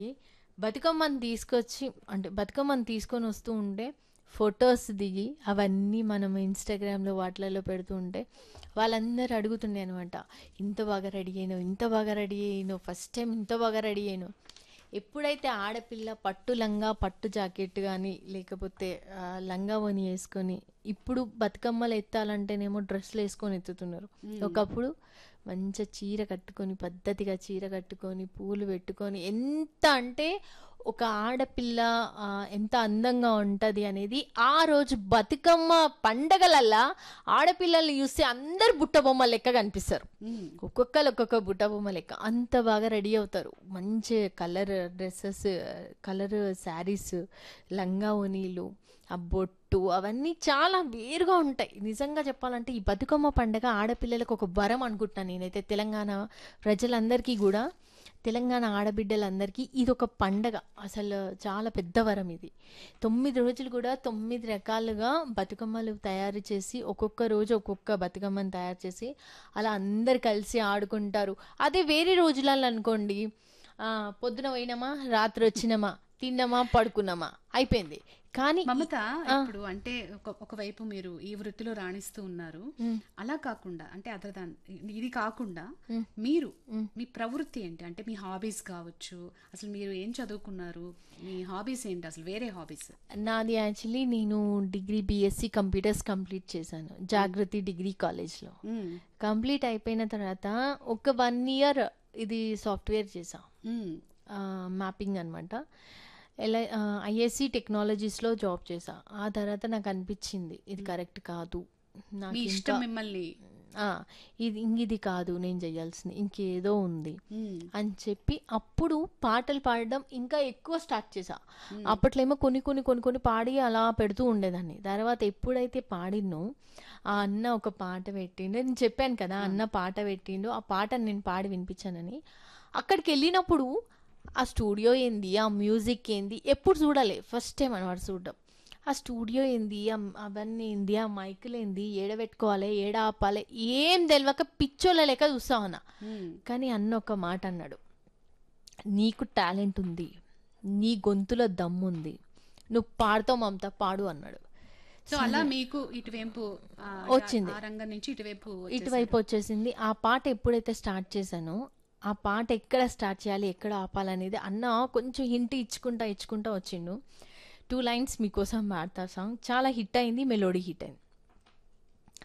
బతుకమ్మని తీసుకొచ్చి అంటే బతుకమ్మని తీసుకొని వస్తూ ఉంటే ఫొటోస్ దిగి అవన్నీ మనం ఇన్స్టాగ్రామ్లో వాటిలలో పెడుతూ ఉంటే వాళ్ళందరూ అడుగుతుండే అనమాట ఇంత బాగా రెడీ అయినావు ఇంత బాగా రెడీ అయినావు ఫస్ట్ టైం ఇంత బాగా రెడీ అయినావు ఎప్పుడైతే ఆడపిల్ల పట్టు లంగా పట్టు జాకెట్ కానీ లేకపోతే ఆ, లంగా వని వేసుకొని ఇప్పుడు బతుకమ్మలు ఎత్తాలంటేనేమో డ్రెస్సులు వేసుకొని ఎత్తుతున్నారు ఒకప్పుడు మంచిగా చీర కట్టుకొని పద్ధతిగా చీర కట్టుకొని పూలు పెట్టుకొని ఎంత అంటే ఒక ఆడపిల్ల ఆ, ఎంత అందంగా ఉంటుంది అనేది ఆ రోజు బతుకమ్మ పండగలల్లా ఆడపిల్లల్ని చూస్తే అందరు బుట్ట బొమ్మ లెక్క కనిపిస్తారు ఒక్కొక్కరు ఒక్కొక్క బుట్ట బొమ్మ లెక్క అంత బాగా రెడీ అవుతారు మంచి కలర్ డ్రెస్సెస్ కలర్ శారీస్ లంగా ఓనీలు ఆ బొట్టు అవన్నీ చాలా వేరుగా ఉంటాయి నిజంగా చెప్పాలంటే ఈ బతుకమ్మ పండగ ఆడపిల్లలకు ఒక వరం అనుకుంటున్నాను నేనైతే తెలంగాణ ప్రజలందరికీ కూడా తెలంగాణ ఆడబిడ్డలందరికీ ఇది ఒక పండగ అసలు చాలా పెద్ద వరం ఇది తొమ్మిది రోజులు కూడా తొమ్మిది రకాలుగా బతుకమ్మలు తయారు చేసి ఒక్కొక్క రోజు ఒక్కొక్క బతుకమ్మని తయారు చేసి అలా అందరు కలిసి ఆడుకుంటారు అదే వేరే రోజులలో అనుకోండి ఆ, పొద్దున పోయినామా రాత్రి వచ్చినామా తిన్నామా పడుకున్నామా అయిపోయింది కానీ మమత ఇప్పుడు అంటే ఒక- ఒకవైపు మీరు ఈ వృత్తిలో రాణిస్తూ ఉన్నారు అలా కాకుండా అంటే అదర్ దాన్ ఇది కాకుండా మీరు మీ ప్రవృత్తి ఏంటి అంటే మీ హాబీస్ కావచ్చు అసలు మీరు ఏం చదువుకున్నారు మీ హాబీస్ ఏంటి అసలు వేరే హాబీస్ నాది యాక్చువల్లీ నేను డిగ్రీ బీఎస్సీ కంప్యూటర్స్ కంప్లీట్ చేశాను జాగృతి డిగ్రీ కాలేజ్లో కంప్లీట్ అయిపోయిన తర్వాత ఒక వన్ ఇయర్ ఇది సాఫ్ట్వేర్ చేసా మ్యాపింగ్ అనమాట ఎలా ఐఎస్సి టెక్నాలజీస్లో జాబ్ చేసా ఆ తర్వాత నాకు అనిపించింది ఇది కరెక్ట్ కాదు నాకు మీ ఇష్టం మిమ్మల్ని ఆ, ఇది ఇంక ఇది కాదు నేను చేయాల్సింది ఇంకేదో ఉంది మ్మ్. అని చెప్పి అప్పుడు పాటలు పాడడం ఇంకా ఎక్కువ స్టార్ట్ చేసా అప్పట్లో ఏమో కొన్ని కొన్ని కొన్ని కొన్ని పాడి అలా పెడుతూ ఉండేదాన్ని తర్వాత ఎప్పుడైతే పాడినో ఆ అన్న ఒక పాట పెట్టిండు నేను చెప్పాను కదా అన్న పాట పెట్టిండు ఆ పాటను నేను పాడి వినిపించానని అక్కడికి వెళ్ళినప్పుడు ఆ స్టూడియో ఏంది ఆ మ్యూజిక్ ఏంది ఎప్పుడు చూడాలి ఫస్ట్ టైం అనమాట చూడడం ఆ స్టూడియో ఏంది ఆ- అవన్నీ ఏంది ఆ మైకులు ఏంది ఏడ పెట్టుకోవాలి ఏడ ఆపాలి ఏం తెలియక పిచ్చోళ్ళ లెక్క చూస్తా ఉన్నా మ్మ్. కానీ అన్న ఒక మాట అన్నాడు నీకు టాలెంట్ ఉంది నీ గొంతులో దమ్ముంది నువ్వు పాడుతావు మమత పాడు అన్నాడు సో అలా మీకు ఇటువైపు ఆ, వచ్చింది. ఆ రంగం నుంచి ఇటువైపు ఇటువైపు వచ్చేసింది ఆ పాట ఎప్పుడైతే స్టార్ట్ చేశానో ఆ పాట ఎక్కడ స్టార్ట్ చేయాలి ఎక్కడ ఆపాలనేది అన్న కొంచెం హింట్ ఇచ్చుకుంటా ఇచ్చుకుంటా వచ్చిండు టూ లైన్స్ మీకోసం పాడతా సాంగ్ చాలా హిట్ అయింది మెలోడీ హిట్ అయింది